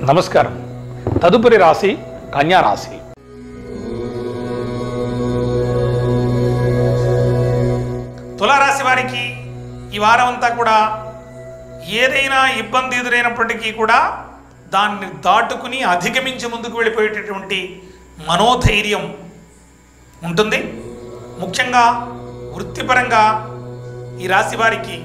నమస్కారం తదుపరి రాశి కన్యా రాశి తులారాశి వారికి ఈ వారం అంతా కూడా ఏదైనా ఇబ్బంది ఎదురైనప్పటికీ కూడా దాన్ని దాటుకుని అధిగమించి ముందుకు వెళ్ళిపోయేటటువంటి మనోధైర్యం ఉంటుంది ముఖ్యంగా వృత్తిపరంగా ఈ రాశి వారికి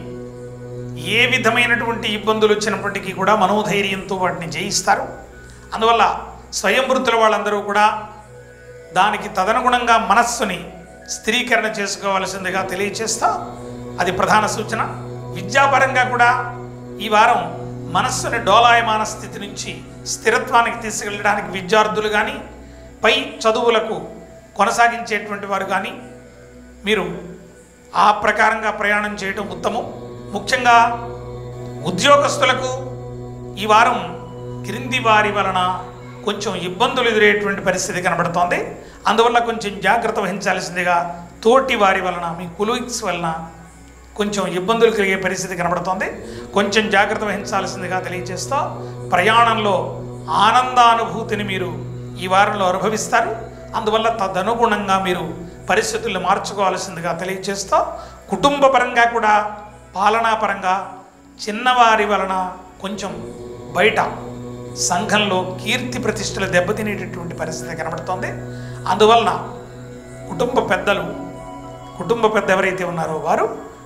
ఏ విధమైనటువంటి ఇబ్బందులు వచ్చినప్పటికీ కూడా మనోధైర్యంతో వాటిని జయిస్తారు అందువల్ల స్వయం వృత్తుల వాళ్ళందరూ కూడా దానికి తదనుగుణంగా మనస్సుని స్థిరీకరణ చేసుకోవాల్సిందిగా తెలియచేస్తా అది ప్రధాన సూచన విద్యాపరంగా కూడా ఈ వారం మనస్సుని డోలాయమాన స్థితి నుంచి స్థిరత్వానికి తీసుకెళ్ళడానికి విద్యార్థులు కానీ పై చదువులకు కొనసాగించేటువంటి వారు కానీ మీరు ఆ ప్రకారంగా ప్రయాణం చేయడం ఉత్తమం ముఖ్యంగా ఉద్యోగస్తులకు ఈ వారం క్రింది వారి వలన కొంచెం ఇబ్బందులు ఎదురయ్యేటువంటి పరిస్థితి కనబడుతోంది అందువల్ల కొంచెం జాగ్రత్త వహించాల్సిందిగా తోటి వారి వలన మీ కులీగ్స్ వలన కొంచెం ఇబ్బందులు కలిగే పరిస్థితి కనబడుతోంది కొంచెం జాగ్రత్త వహించాల్సిందిగా తెలియజేస్తూ ప్రయాణంలో ఆనందానుభూతిని మీరు ఈ వారంలో అనుభవిస్తారు అందువల్ల తదనుగుణంగా మీరు పరిస్థితులను మార్చుకోవాల్సిందిగా తెలియజేస్తూ కుటుంబ పరంగా కూడా పాలనాపరంగా చిన్నవారి వలన కొంచెం బయట సంఘంలో కీర్తి ప్రతిష్టలు దెబ్బతినేటటువంటి పరిస్థితి కనబడుతోంది అందువలన కుటుంబ పెద్దలు కుటుంబ పెద్ద ఎవరైతే ఉన్నారో వారు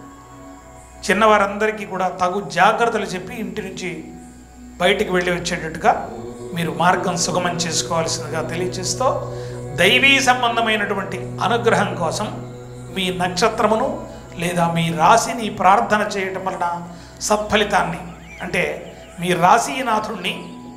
చిన్నవారందరికీ కూడా తగు జాగ్రత్తలు చెప్పి ఇంటి నుంచి బయటికి వెళ్ళి వచ్చేటట్టుగా మీరు మార్గం సుగమం చేసుకోవాల్సిందిగా తెలియజేస్తూ దైవీ సంబంధమైనటువంటి అనుగ్రహం కోసం మీ నక్షత్రమును లేదా మీ రాశిని ప్రార్థన చేయటం వలన సత్ఫలితాన్ని అంటే మీ రాశీనాథుణ్ణి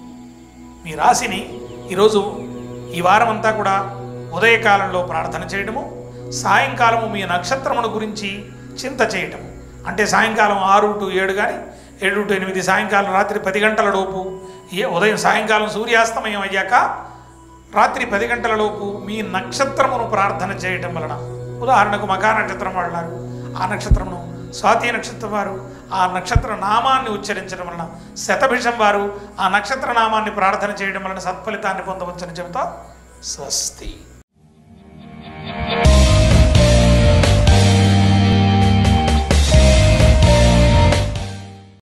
మీ రాశిని ఈరోజు ఈ వారం అంతా కూడా ఉదయకాలంలో ప్రార్థన చేయడము సాయంకాలము మీ నక్షత్రమును గురించి చింత చేయటము అంటే సాయంకాలం ఆరు టు ఏడు కానీ ఏడు టు ఎనిమిది సాయంకాలం రాత్రి పది గంటల లోపు ఏ ఉదయం సాయంకాలం సూర్యాస్తమయం అయ్యాక రాత్రి పది గంటల లోపు మీ నక్షత్రమును ప్రార్థన చేయటం వలన ఉదాహరణకు మకా నక్షత్రం వాళ్ళారు ఆ నక్షత్రమును స్వాతి నక్షత్రం వారు ఆ నక్షత్ర నామాన్ని ఉచ్చరించడం వలన శతభిషం వారు ఆ నక్షత్ర నామాన్ని ప్రార్థన చేయడం వలన సత్ఫలితాన్ని పొందవచ్చని చెబుతా స్వస్తి